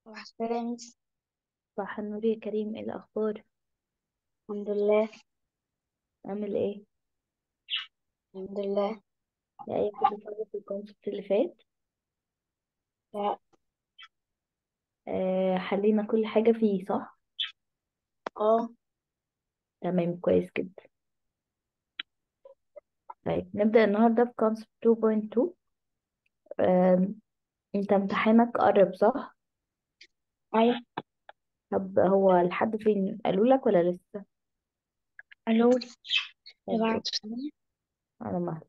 صباح السلام صباح النور يا كريم ايه الاخبار الحمد لله عامل ايه الحمد لله يا اي كل حاجه في الكونسبت اللي فات لا آه حلينا كل حاجه فيه صح اه تمام كويس جدا طيب نبدا النهارده في كونسبت 2.2 آه انت امتحانك قرب صح ايوه طب هو لحد فين قالوا لك ولا لسه الو اللي طب بعد إيه؟ على مهل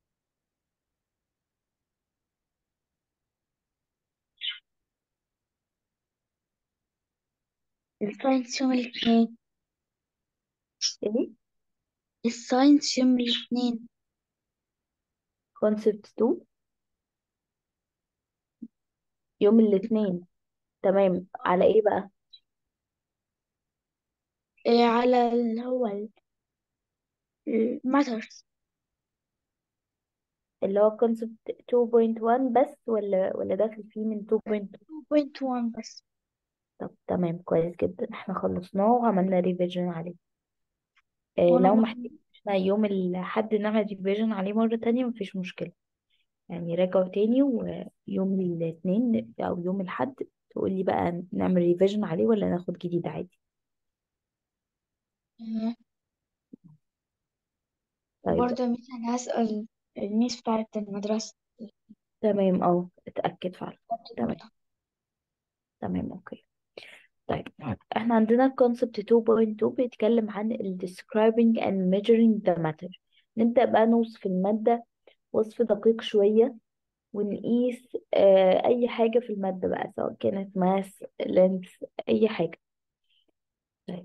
الساينس يوم الاثنين ايه الساينس يوم الاثنين كونسبت 2 يوم الاثنين تمام على ايه بقى إيه على اللي هو الماترز اللي هو كونسبت 2.1 بس ولا ولا داخل فيه من 2.2 2.1 بس طب تمام كويس جدا احنا خلصناه وعملنا ريفيجن عليه آه، وانا لو برضه محتاج إحنا يوم الحد نعمل ريفيجن عليه مرة تانية مفيش مشكلة يعني راجعوا تاني ويوم الاثنين أو يوم الحد تقولي بقى نعمل ريفيجن عليه ولا ناخد جديد عادي آه، طيب وبرضه مثلا هسأل الميس بتاعت المدرسة تمام اه اتأكد فعلا تمام تمام اوكي طيب احنا عندنا concept 2.2 بيتكلم عن ال describing and measuring the matter نبدأ بقى نوصف المادة وصف دقيق شوية ونقيس آه، أي حاجة في المادة بقى سواء كانت ماس لينس أي حاجة طيب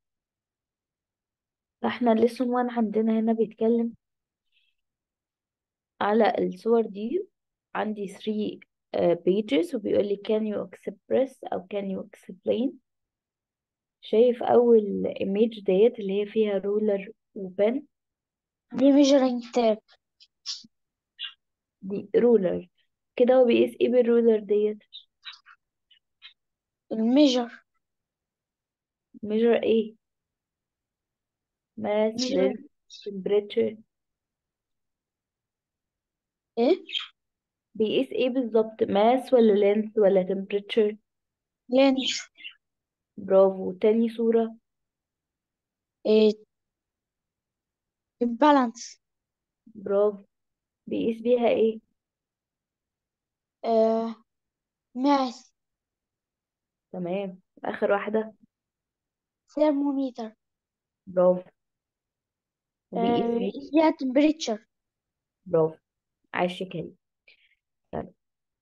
فاحنا lesson 1 عندنا هنا بيتكلم على الصور دي عندي 3 آه، pages وبيقول لي can you express أو can you explain شايف أول image ديت اللي هي فيها رولر وبن دي measuring tape دي رولر كده هو بيقيس ايه بالرولر ديت الميجر measure ايه mass measure length temperature ايه بيقيس ايه بالظبط mass ولا length ولا temperature لينس برافو تاني صورة ايه balance برافو بيقيس بيها ايه آه mass تمام آخر واحدة thermometer برافو وبيقيس آه بيه فيها temperature برافو عاش يا كريم طيب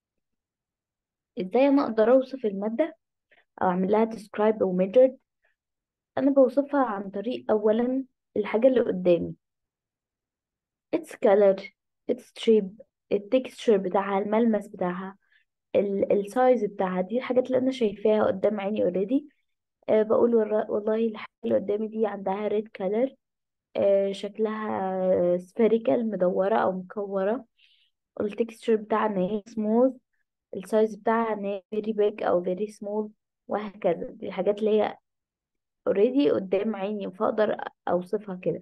ازاي انا اقدر اوصف المادة او اعمل لها describe او measure انا بوصفها عن طريق اولا الحاجة اللي قدامي its color its shape التكستشر بتاعها الملمس بتاعها السايز بتاعها دي الحاجات اللي انا شايفاها قدام عيني اوريدي أه بقول ورا- والله الحاجة اللي قدامي دي عندها ريد كلر أه شكلها سفيريكال مدورة او مكورة التكستشر بتاعها ان هي سموث السايز بتاعها ان هي very big او very small وهكذا دي الحاجات اللي هي اوريدي قدام عيني فاقدر اوصفها كده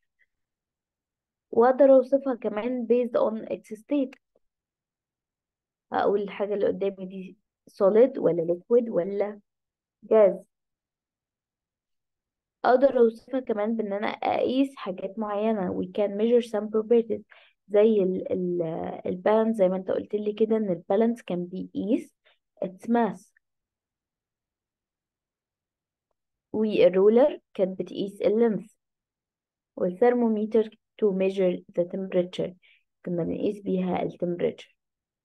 واقدر اوصفها كمان based on its state اقول الحاجة اللي قدامي دي solid ولا liquid ولا gas اقدر اوصفها كمان بان انا اقيس حاجات معينة we can measure some properties زي ال ال البالانس زي ما انت قلت لي كده ان البالانس كان بيقيس its mass والرولر كانت بتقيس اللينث والثرمومتر to measure the temperature كنا بنقيس بيها التمبريتشر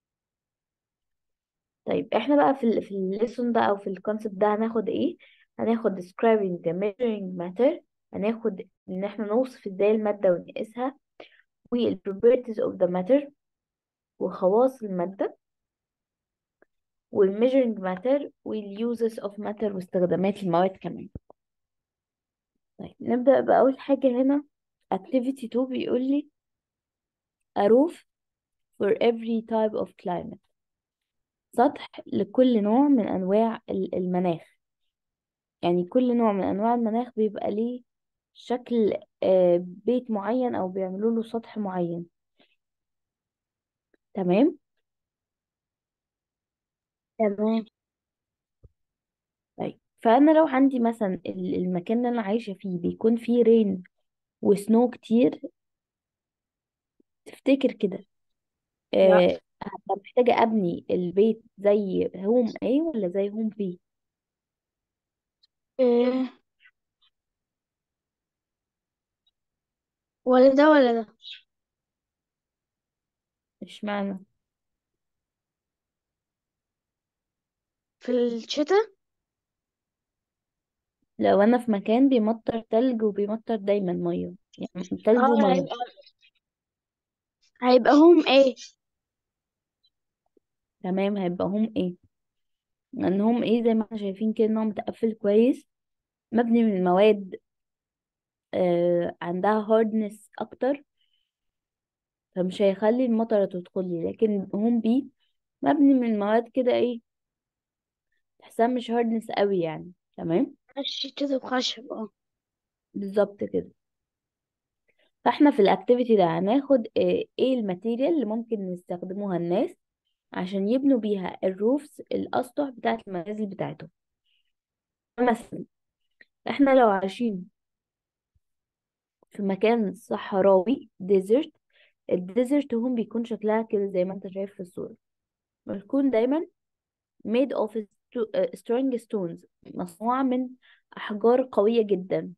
طيب احنا بقى في ال في الليسون ده او في الكونسبت ده هناخد ايه هناخد describing the measuring matter هناخد ان احنا نوصف ازاي المادة ونقيسها وال properties of the matter وخواص المادة وال measuring matter وال uses of matter واستخدامات المواد كمان طيب نبدأ بأول حاجة هنا activity 2 بيقول لي a roof for every type of climate سطح لكل نوع من أنواع ال- المناخ يعني كل نوع من أنواع المناخ بيبقى ليه شكل آه، بيت معين أو بيعملوا له سطح معين تمام تمام طيب فأنا لو عندي مثلا ال- المكان اللي أنا عايشة فيه بيكون فيه رين وسنو كتير تفتكر كده لا آه، هبقى محتاجة أبني البيت زي هوم A ولا زي هوم B إيه ولا ده ولا ده اشمعنى في الشتاء لو أنا في مكان بيمطر تلج وبيمطر دايما مية يعني تلج اه ومية هيبقى هيبقى هوم ايه تمام هيبقى هوم A لأن هوم A زي ما احنا شايفين كده إن هو متقفل كويس مبني من مواد آه، عندها هاردنس أكتر فمش هيخلي المطرة تدخلي لكن هوم بي مبني من مواد كده ايه تحسها مش هاردنس قوي يعني تمام شتاء وخشب اه بالظبط كده فاحنا في الاكتيفيتي ده هناخد آه، ايه الماتيريال اللي ممكن نستخدموها الناس عشان يبنوا بيها الروفز الاسطح بتاعت المنازل بتاعتهم مثلا احنا لو عايشين في مكان صحراوي ديزرت الديزرت هم بيكون شكلها كده زي ما انت شايف في الصورة بتكون دايما made of sto- آه، strong stones مصنوعة من أحجار قوية جدا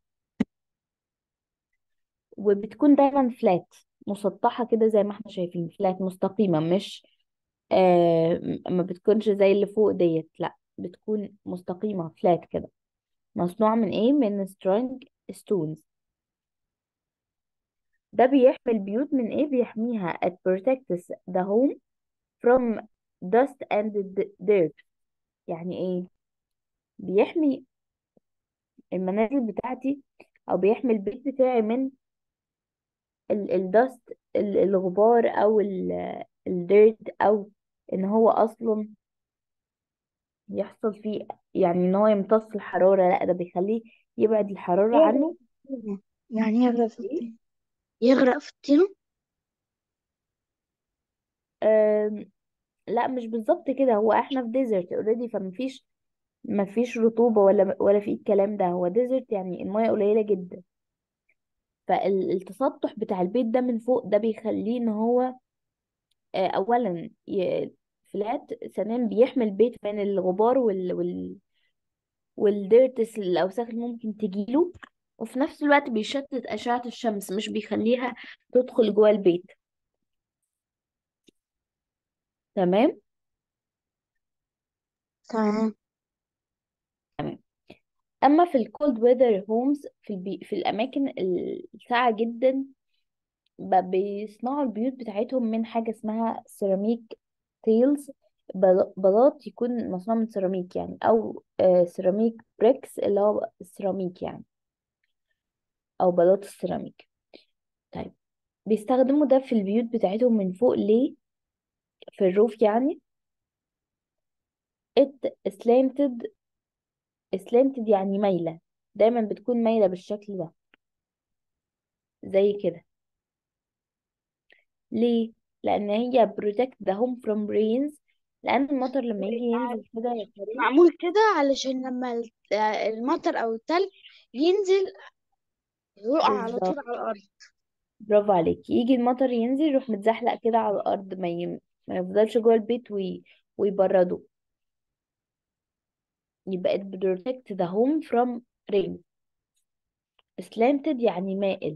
وبتكون دايما فلات مسطحة كده زي ما احنا شايفين فلات مستقيمة مش آه م- ما بتكونش زي اللي فوق ديت لا بتكون مستقيمة فلات كده مصنوعة من ايه من strong stones ده بيحمي البيوت من ايه بيحميها it protects the home from dust and d- dirt يعني ايه بيحمي المنازل بتاعتي او بيحمي البيت بتاعي من الدست الغبار او الديرت او ان هو اصلا يحصل فيه يعني ان هو يمتص الحرارة لا ده بيخليه يبعد الحرارة يغرق عنه في الطينة يعني يغرق في إيه؟ الطينة يغرق في الطينة أم لا مش بالظبط كده هو احنا في ديزرت اوريدي فمفيش مفيش رطوبة ولا ولا في الكلام ده هو ديزرت يعني المياه قليلة جدا فالتسطح بتاع البيت ده من فوق ده بيخليه ان هو آه، اولا ي- فلات ثانيا بيحمي البيت من الغبار وال... وال... والديرتس الاوساخ اللي ممكن تجيله وفي نفس الوقت بيشتت اشعة الشمس مش بيخليها تدخل جوه البيت تمام تمام تمام اما في الكولد ويذر هومز في البي... في الاماكن الساقعه جدا ب- بيصنعوا البيوت بتاعتهم من حاجه اسمها سيراميك تيلز بلاط يكون مصنوع من سيراميك يعني او آه، سيراميك بريكس اللي هو السيراميك يعني او بلاط السيراميك طيب بيستخدموا ده في البيوت بتاعتهم من فوق ليه في الروف يعني it slanted slanted يعني مايلة دايما بتكون مايلة بالشكل ده زي كده ليه لان هي protect the home from rains لان المطر لما يجي ينزل كده يا كريم معمول كده علشان لما ال- المطر او التلج ينزل يقع على طول بالظبط على الارض برافو عليك يجي المطر ينزل يروح متزحلق كده على الارض ما, ي... ما يفضلش جوه البيت وي... ويبرده يبقى it protect the home from rain slanted يعني مائل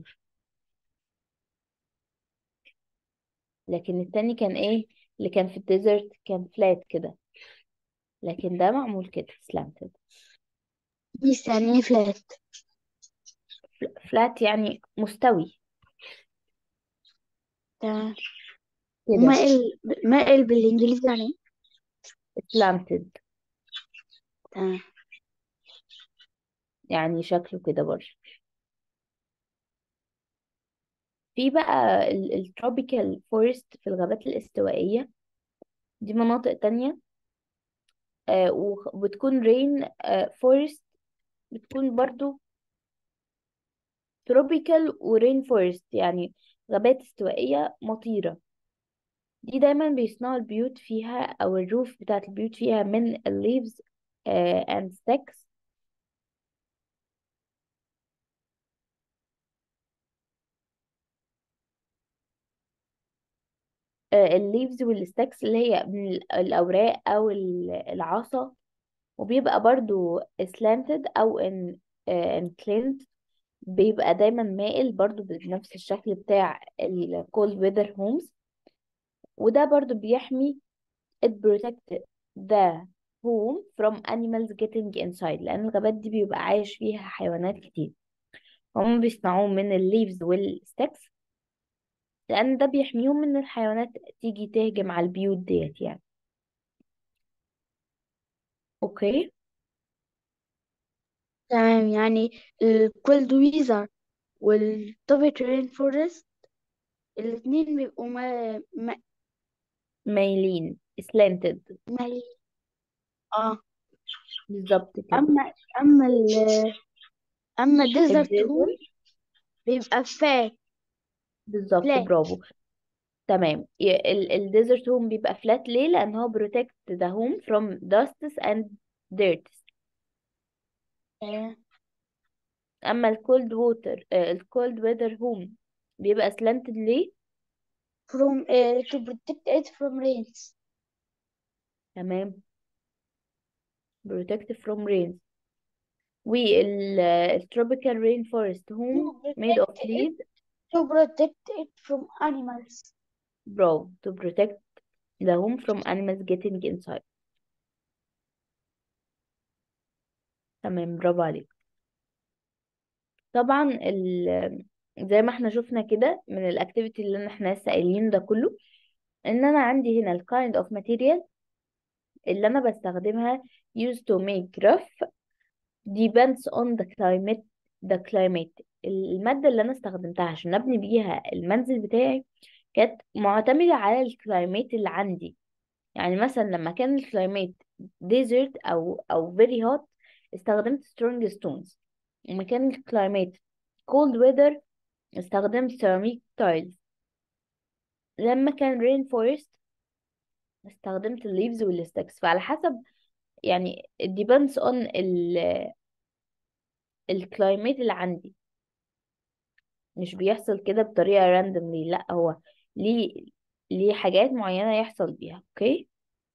لكن التاني كان ايه اللي كان في الديزرت كان فلات كده لكن ده معمول كده slanted دي ثانية فلات فلات يعني مستوي تمام كده ومائل مائل بالانجليزي يعني إيه؟ slanted تمام يعني شكله كده برضه في بقى التروبيكال فورست في الغابات الاستوائية دي مناطق تانية آه وبتكون رين فورست بتكون برضو تروبيكال ورين فورست يعني غابات استوائية مطيرة دي دايما بيصنعوا البيوت فيها أو الروف بتاعت البيوت فيها من الليفز and sticks الليفز والستكس اللي هي من ال- الأوراق أو ال- العصا وبيبقى برضو slanted أو in, آه، inclined بيبقى دايما مائل برضو بنفس الشكل بتاع ال cold weather homes وده برضو بيحمي it protect the home from animals getting inside لأن الغابات دي بيبقى عايش فيها حيوانات كتير هم بيصنعوه من الليفز والستكس لأن ده بيحميهم من الحيوانات تيجي تهجم على البيوت ديت يعني أوكي تمام يعني الكولد ويزر والتوبيك رين فورست الاتنين بيبقوا ما ما مايلين slanted مالي اه بالظبط كده اما اما ال اما الديزرت هوم الديزرت بيبقى فات بالظبط فلات برافو تمام الديزرت هوم بيبقى فلات ليه لأن هو protect the home from dust and dirt آه. اما الكولد ووتر الكولد ويذر هوم بيبقى سلانتد ليه from uh, to protect it from rains تمام protect from rain والتروبيكال رين فورست to هوم made of protect it leaves to protect it from animals برافو to protect the home from animals getting inside تمام برافو عليك طبعا ال زي ما احنا شفنا كده من الاكتيفيتي اللي احنا لسه قايلين ده كله ان انا عندي هنا ال kind of material اللي انا بستخدمها used to make rough depends on the climate the climate المادة اللي أنا استخدمتها عشان أبني بيها المنزل بتاعي كانت معتمدة على الكلايمات اللي عندي يعني مثلا لما كان الكلايمات desert أو أو very hot استخدمت strong stones لما كان الكلايمات cold weather استخدمت ceramic tiles لما كان rain forest استخدمت الليفز والستكس فعلى حسب يعني it depends on ال الكلايمات اللي عندي مش بيحصل كده بطريقة randomly لا هو ليه ليه حاجات معينة يحصل بيها اوكي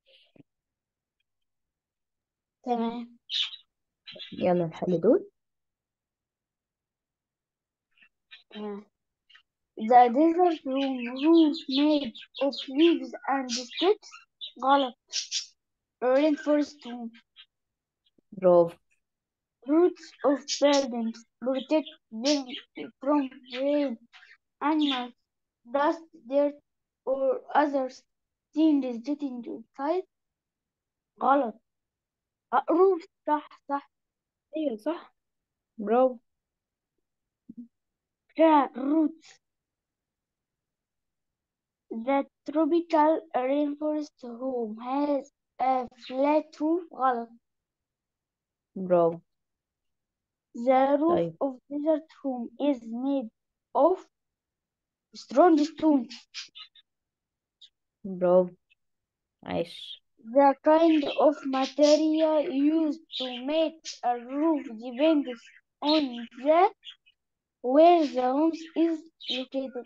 تمام يلا نحل دول تمام The desert room rooms made of leaves and sticks غلط rainforest room برافو roots of buildings protect them from rain animals dust dirt or other things getting inside غلط آه، roof صح صح ايوه صح برافو فيها roots The tropical rainforest home has a flat roof غلط برافو The roof طيب of desert home is made of strong stone برافو عايش The kind of material used to make a roof depends on the where the home is located.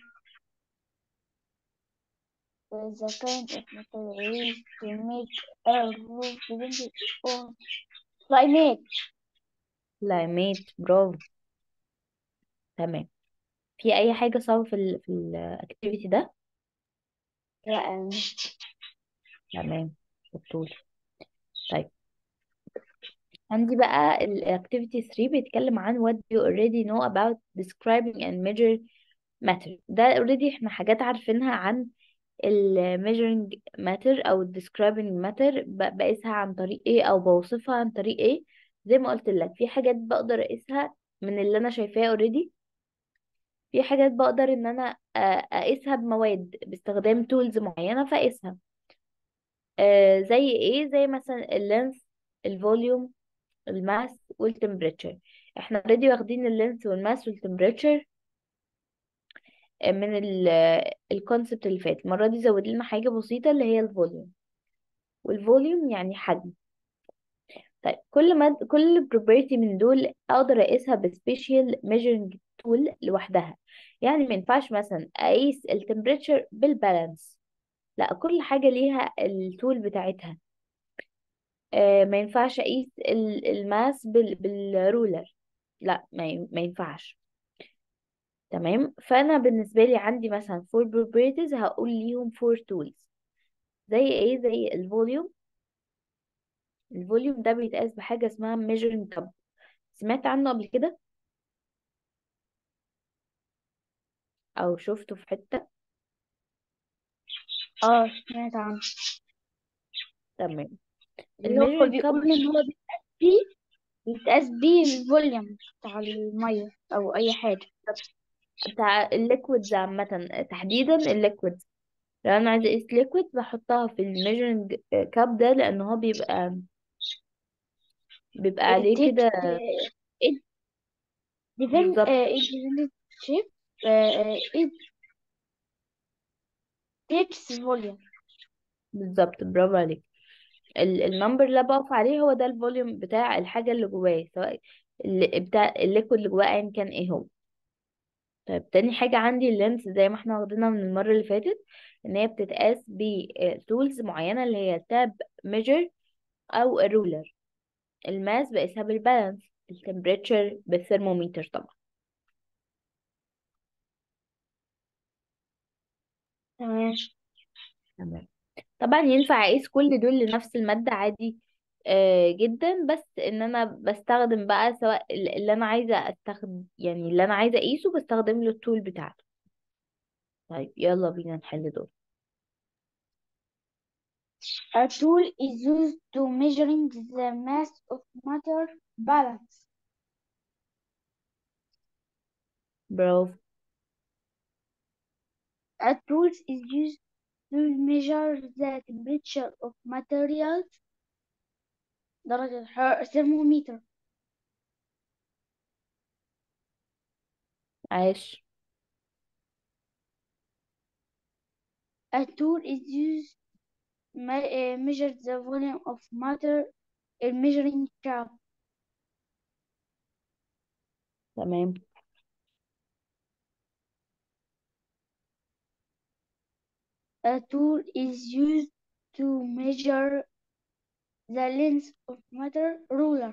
The kind of material used to make a roof depends on climate. climate برافو تمام في اي حاجة صعبة في ال في الاكتيفيتي ده لا تمام شطور طيب عندي بقى الاكتيفيتي 3 بيتكلم عن what you already know about describing and measure matter ده already احنا حاجات عارفينها عن ال measuring matter او ال describing matter ب- بقيسها عن طريق ايه او بوصفها عن طريق ايه زي ما قلت لك في حاجات بقدر اقيسها من اللي انا شايفاه already في حاجات بقدر ان انا أ- اقيسها بمواد باستخدام tools معينة فاقيسها آه زي ايه زي مثلا اللينث الفوليوم الماس والتمبريتشر احنا اوريدي واخدين اللينث والماس والتمبريتشر من الكونسبت اللي فات المرة دي زود لنا حاجة بسيطة اللي هي الفوليوم والفوليوم يعني حجم طيب كل ما كل property من دول اقدر اقيسها بسبيشال measuring tool لوحدها يعني ما ينفعش مثلا اقيس التمبريتشر بالبالانس لا كل حاجة ليها التول بتاعتها آه ما ينفعش اقيس ال- الماس بال بالرولر لا ما ي- ما ينفعش تمام فانا بالنسبة لي عندي مثلا four properties هقول ليهم four tools زي ايه زي الفوليوم الفوليوم ده بيتقاس بحاجة اسمها measuring cup سمعت عنه قبل كده او شفته في حتة اه سمعت عنه تمام اللي هو الميجرنج كاب بيقول ان هو بيتقاس بيه بيتقاس بيه الفوليوم بتاع المية او اي حاجة بتاع الليكويدز عامة تحديدا الليكويدز لو انا عايزة اقيس ليكويد بحطها في الميجرنج كاب ده لان هو بيبقى بيبقى عليه التكس كده it depend بالظبط uh, it depends shape uh, it takes volume بالظبط برافو عليك ال- النمبر اللي بقف عليه هو ده الفوليوم بتاع الحاجة اللي جواه سواء اللي بتاع الليكويد اللي جواه ايا كان ايه هو طيب تاني حاجة عندي اللينس زي ما احنا واخدينها من المرة اللي فاتت ان هي بتتقاس بتولز معينة اللي هي تاب ميجر او الرولر الماس بقيسها بالبالانس التمبريتشر بالثرمومتر طبعا تمام تمام طبعا ينفع اقيس كل دول لنفس المادة عادي آه جدا بس ان انا بستخدم بقى سواء ال- اللي انا عايزة استخدم يعني اللي انا عايزة اقيسه بستخدم له التول بتاعته طيب يلا بينا نحل دول A tool is used to measuring the mass of matter balance. برافو A tool is used to measure the temperature of materials درجة الحرارة thermometer. عاش A tool is used me- uh, measure the volume of matter a measuring cup. تمام A tool is used to measure the length of matter ruler.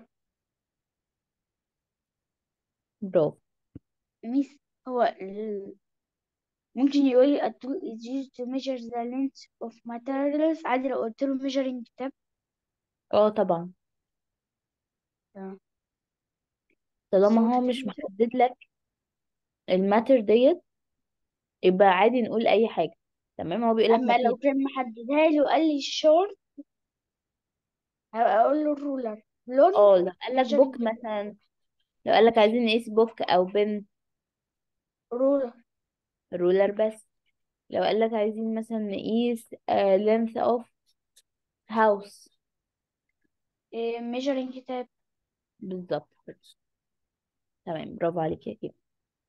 برافو ميس هو ال... ممكن يقول لي a tool is used to measure the length of materials عادي لو قلت له measuring tape اه طبعا تمام. بس طالما هو هو كاتب مش لي فوق. محدد لك الماتر ديت يبقى عادي نقول اي حاجة تمام هو بيقول لك اما لو ماتيريال كان محددها لي وقال لي short هبقى اقول له ruler long اه لو قال لك بوك measuring tape مثلا لو قال لك عايزين نقيس بوك او بن ruler رولر بس لو قال لك عايزين مثلا نقيس uh, length of house eh, measuring tape بالظبط تمام برافو عليك يا كيم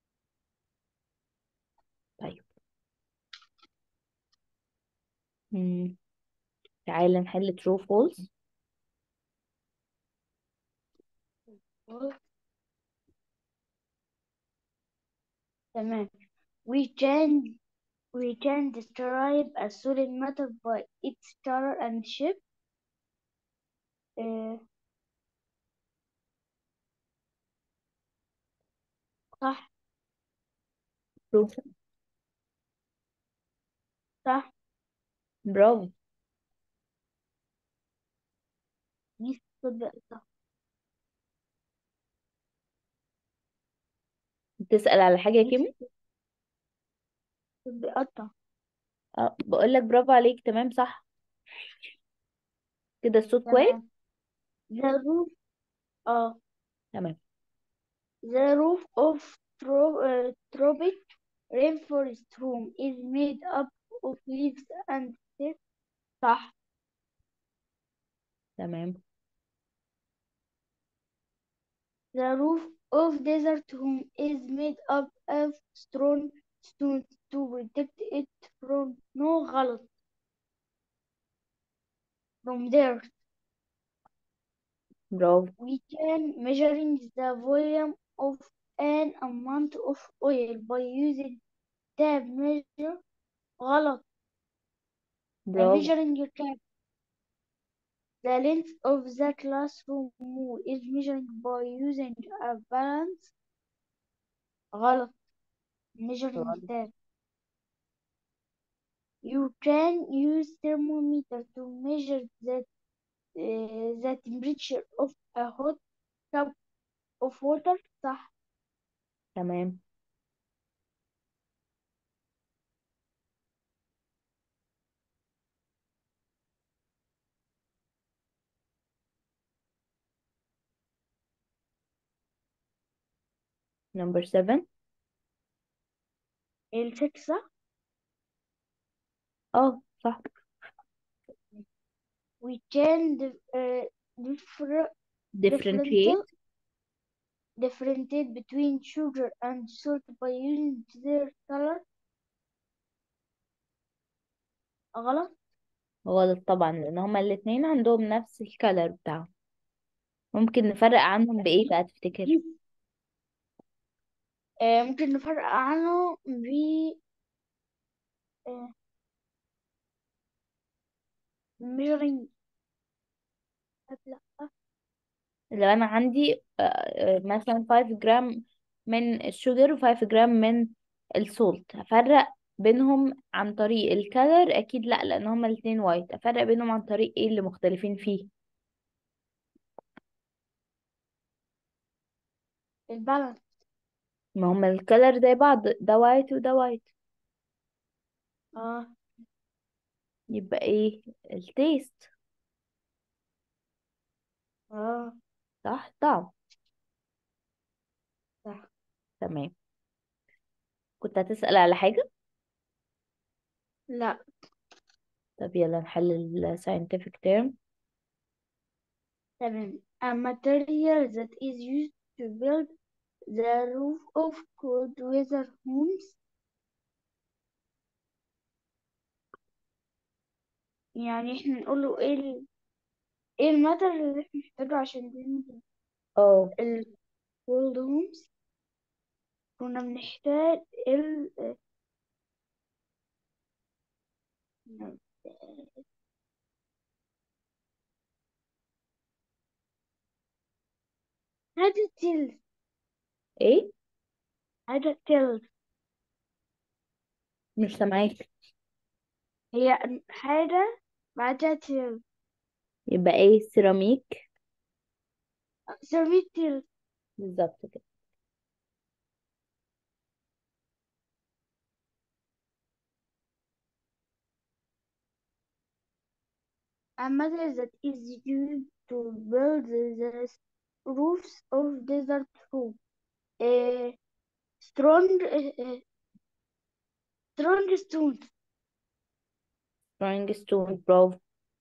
طيب مم. تعالى نحل true false تمام we can we can describe a solid matter by its color and shape eh, صح true صح برافو ميس صدق صح تسأل على حاجة يا ميس كيمي صدق قطع اه بقول لك برافو عليك تمام صح كده الصوت كويس تمام the roof اه تمام the roof of tro uh, tropic rainforest room is made up of leaves and sticks صح تمام The roof of desert home is made up of strong stones to protect it from no غلط from dirt. برافو We can measuring the volume of an amount of oil by using tab measure غلط a برافو measuring tab. The length of the classroom wall is measured by using a balance غلط measuring غلط. tab. You can use thermometer to measure the uh, the temperature of a hot cup of water صح تمام number seven الست صح اه صح we can dif uh, differ differentiate differentiate between sugar and salt by using their color غلط غلط طبعا لان هما الاتنين عندهم نفس الكالر بتاعهم ممكن نفرق عنهم بايه بقى تفتكر آه ممكن نفرق عنه ب آه measuring لا لو انا عندي آه، آه، مثلا 5 جرام من الشوجر و5 جرام من السولت هفرق بينهم عن طريق الكالر اكيد لا لان هما الاتنين وايت افرق بينهم عن طريق ايه اللي مختلفين فيه البالانس ما هما الكالر زي بعض ده وايت وده وايت اه يبقى ايه التيست اه صح طعم صح تمام كنت هتسأل على حاجة لا طب يلا نحل ال scientific term تمام a material that is used to build the roof of cold weather homes يعني احنا نقول له ايه ال... ايه الماتر اللي احنا محتاجه عشان نبني اه ال cold homes كنا بنحتاج ال حاجة تلز ايه حاجة تلز مش سامعاك هي حاجة بعدها تلز يبقى ايه سيراميك سيرفيت تلز بالظبط كده a matter that is used to build the roofs of desert home uh, strong uh, strong stones drawing stone برافو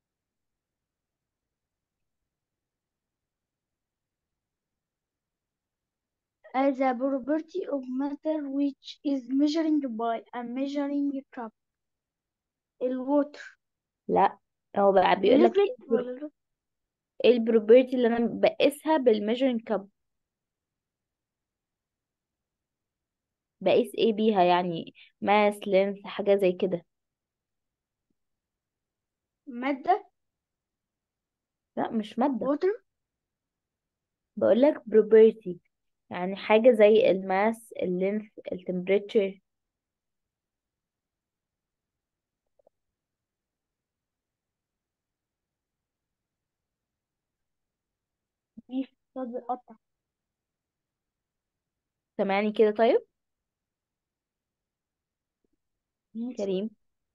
as a property of matter which is measuring by a measuring cup الوتر لا هو بقى بيقول لك الليكويد ولا ال- ايه البروبرتي اللي انا بقيسها بالميجرنج كاب بقيس ايه بيها يعني ماس لينث حاجة زي كده مادة لا مش مادة ووتر بقول لك بروبرتي يعني حاجة زي الماس اللينث التمبريتشر بيف صد قطع سامعني كده طيب بيف كريم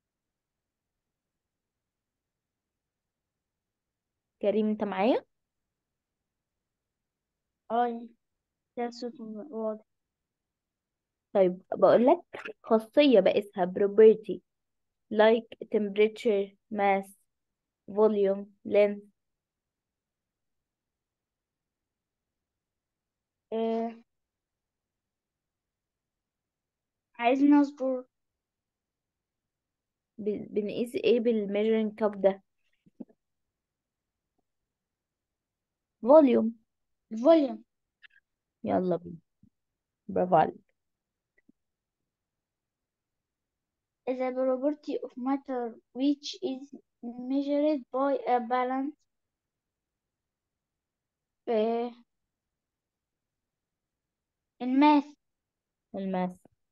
كريم انت معايا اه ده صوت واضح طيب بقول لك خاصية بقيسها property like temperature mass volume length آه، عايزين نذكر ب- بنقيس ايه بالميجرنج كاب ده فوليوم الفوليوم يلا بينا برافو عليك is a property of matter which is measured by a balance آه، الماس الماس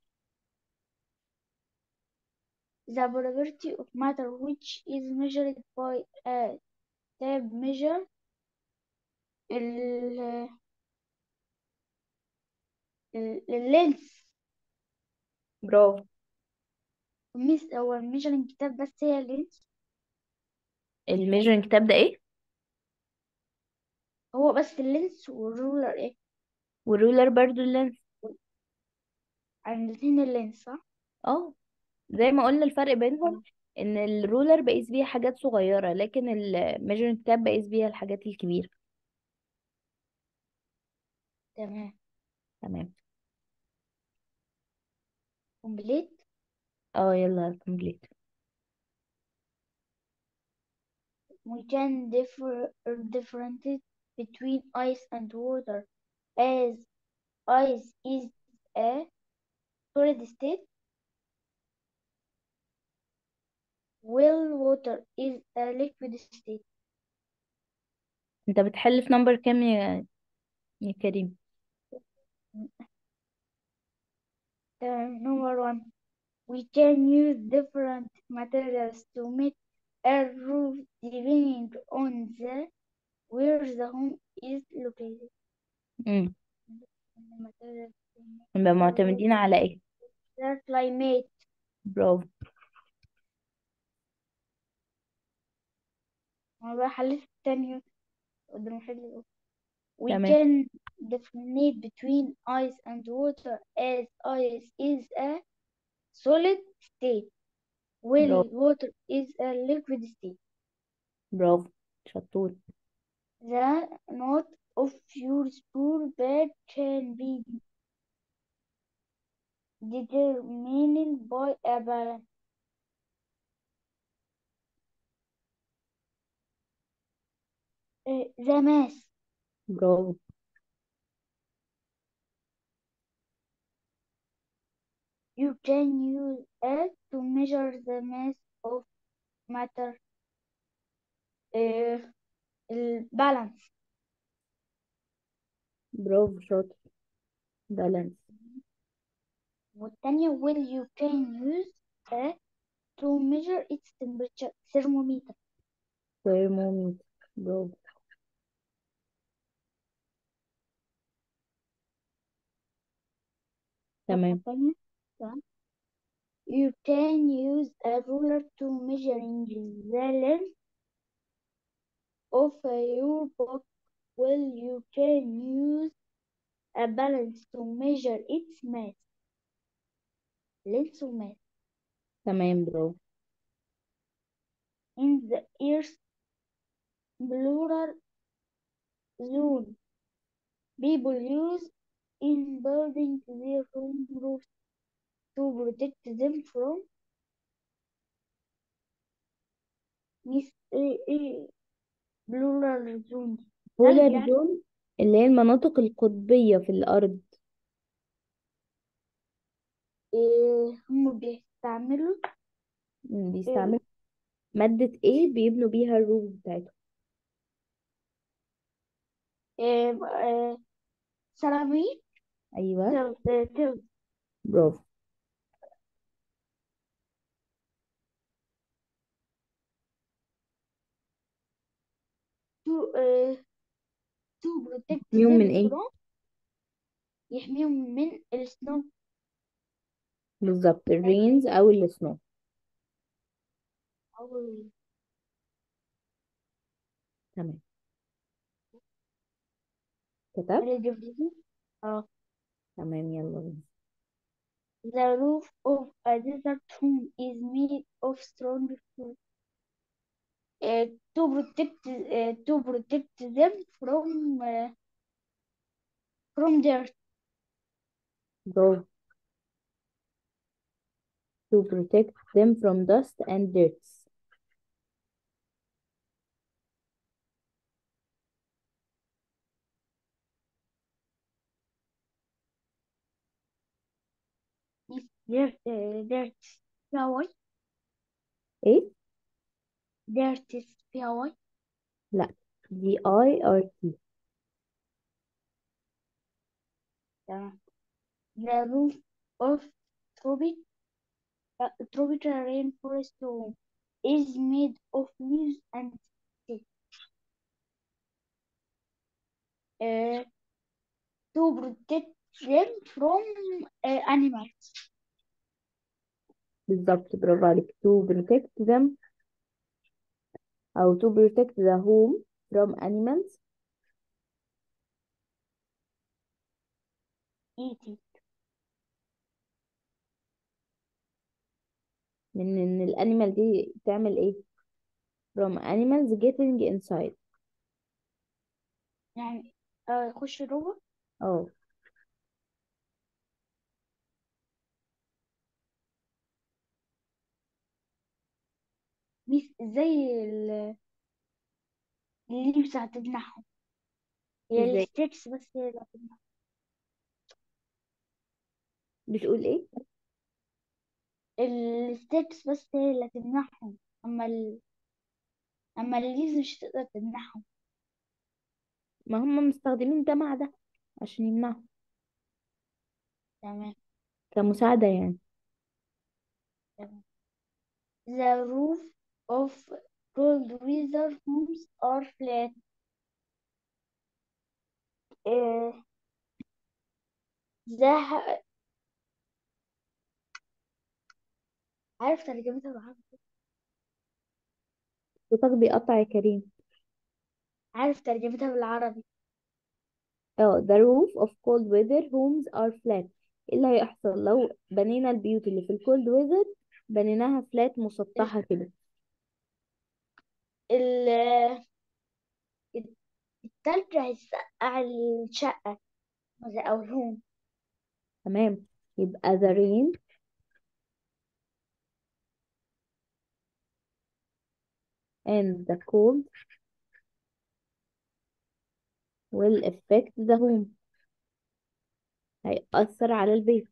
the property of matter which is measured by a tape measure ال ال- اللينس برافو ميس هو الميجرنج كتاب بس هي اللينس الميجرنج كاب ده ايه هو بس اللينس والرولر ايه والرولر برضو اللينس عن الاتنين اللينس صح اه زي ما قلنا الفرق بينهم ان الرولر بقيس بيها حاجات صغيرة لكن الميجرنج كاب بقيس بيها الحاجات الكبيرة تمام تمام كومبليت اه يلا كومبليت we can differ differentiate between ice and water as ice is a solid state while water is a liquid state انت بتحل في نمبر كام يا يا كريم تمام number one we can use different materials to make a roof depending on the where the home is located امم the materials to make نبقى the roof معتمدين على ايه the climate برافو أنا بقى حليت التانية قدام الحل We تمام can differentiate between ice and water as ice is a solid state while برافو water is a liquid state. برافو شطور The note of your spoor bed can be determined by a balance. Uh, the mass. برافو You can use it to measure the mass of matter. Uh, البالانس برافو شاطر بالانس والتانية will you can use it to measure its temperature thermometer thermometer برافو الصفحة تمام التانية تمام You can use a ruler to measuring the length of your book while you can use a balance to measure its mass length of mass تمام برافو in the earth plural zone people use in building their home roofs to protect them from mis ايه ايه plural zone ثلج بولار يعني زون اللي هي المناطق القطبية في الأرض إيه هم بيستعملوا مم، إيه بيستعملوا مادة ايه بيبنوا بيها الروف بتاعتهم إيه إيه سيراميك أيوة تل إيه تل برافو to إيه to protect يوم من them ايه from يحميهم من السنو بالظبط الرينز أو السنو أو تمام كتبت الدبليو اه تمام يلا بينا The roof of a desert home is made of strong wood uh, to protect uh, to protect them from uh, from dirt برافو to protect them from dust and dirt dirt uh, dirt فيها واي ايه dirt فيها واي لا دي I R T تمام the roof of tropic uh, tropical rainforest home is made of leaves and sticks uh, to protect them from uh, animals بالظبط برافو عليك to protect them أو to protect the home from animals eating من إن الأنيمال دي تعمل إيه from animals getting inside يعني آه، يخش جوه اه ميس زي ال- الليفز هتمنعهم هي ازاي الستيكس بس هي اللي هتمنعهم بتقول ايه الستيكس بس هي اللي هتمنعهم اما ال... اما الليفز مش هتقدر تمنعهم ما هم مستخدمين ده مع ده عشان يمنعوا تمام كمساعدة يعني تمام The roof of cold weather homes are flat آه، ده ه- عارف ترجمتها بالعربي صوتك بيقطع يا كريم عارف ترجمتها بالعربي اه the roof of cold weather homes are flat ايه اللي هيحصل لو بنينا البيوت اللي في الكولد ويذر بنيناها فلات مسطحة كده ال... التلج هيسقع الشقة أو الهوم تمام يبقى the rain and the cold will affect the home هيأثر على البيت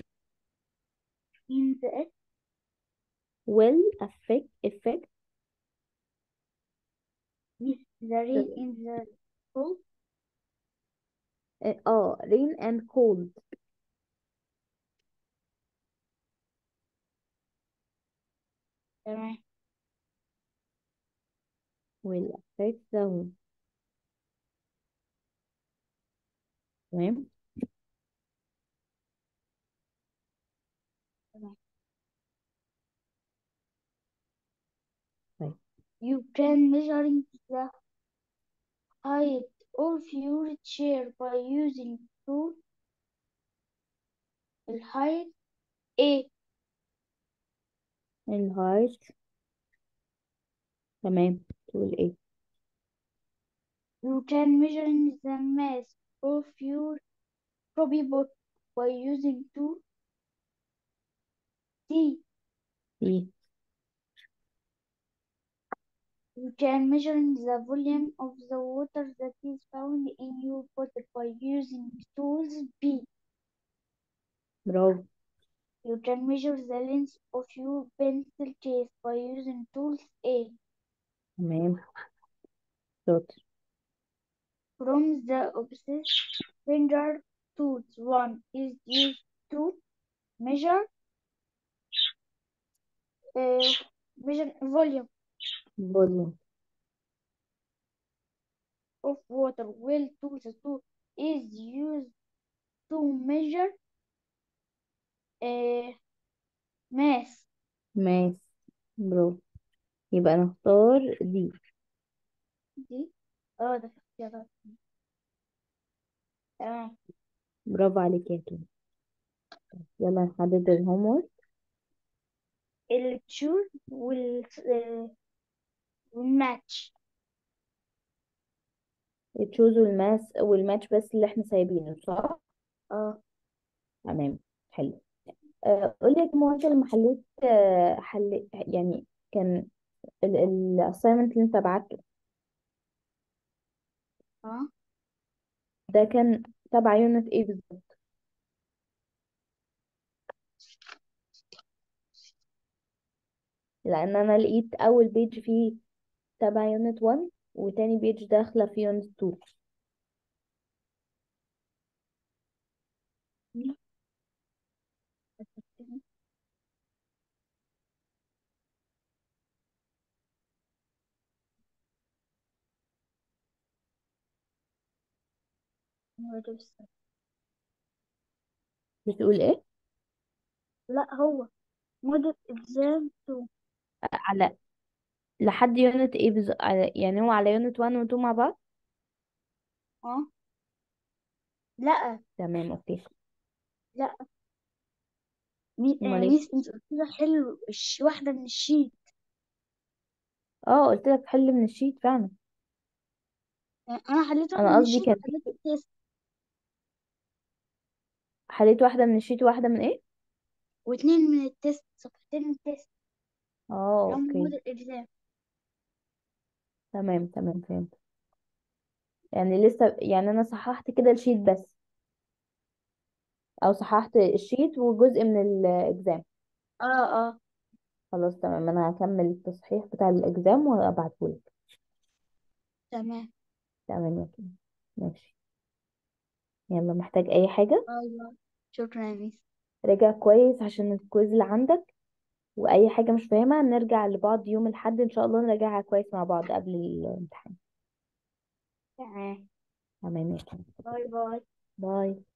in the will affect affect with the rain in the cold اه rain and cold تمام will affect the home تمام تمام طيب You can measuring the height of your chair by using tool الهايت A الهايت تمام تقول ايه You can measuring the mass of your coffee pot by using tool D ايه You can measuring the volume of the water that is found in your bottle by using tools B. برافو You can measure the length of your pencil case by using tools A. تمام شاطر From the opposite finger tools, one is used to measure uh, measure volume volume of water, while tools two is used to measure uh, mass. ماس برافو يبقى نختار دي دي اه ده في اختيارات تمام برافو عليك يا كده يلا نحدد الهوم ورك التشوز وال آه، والماتش تشوز والماس والماتش بس اللي احنا سايبينه صح اه تمام حلو آه، قولي يا كم هو انت لما حليت آه، حل يعني كان الاساينمنت اللي انت بعته اه ده كان تبع يونت ايه بالظبط لان انا لقيت اول بيج فيه تبع يونت 1 وتاني بيج داخله في يونت 2 بتقول ايه لا هو موديل اكزام 2 على لحد يونت ايه بالظبط يعني هو على يونت 1 و 2 مع بعض اه لا تمام اوكي لا مي... آه امال ايه ميس انت قلت لي حلو الش... واحدة من الشيت اه قلت لك حل من الشيت فعلا يعني انا حليت واحدة انا من قصدي الشيت كان وحليت التيست حليت واحده من الشيت وواحده من ايه واتنين من التيست صفحتين من التيست اه اللي هم اوكي موديل اكزام تمام تمام فهمت يعني لسه يعني انا صححت كده الشيت بس او صححت الشيت وجزء من الاكزام اه اه خلاص تمام انا هكمل التصحيح بتاع الاكزام وابعتهولك تمام تمام يا كده ماشي يلا محتاج اي حاجه ايوه شكرا يا ميس راجع كويس عشان الكويز اللي عندك واي حاجه مش فاهمها نرجع لبعض يوم الاحد ان شاء الله نراجعها كويس مع بعض قبل الامتحان تمام تمام يا كده باي باي باي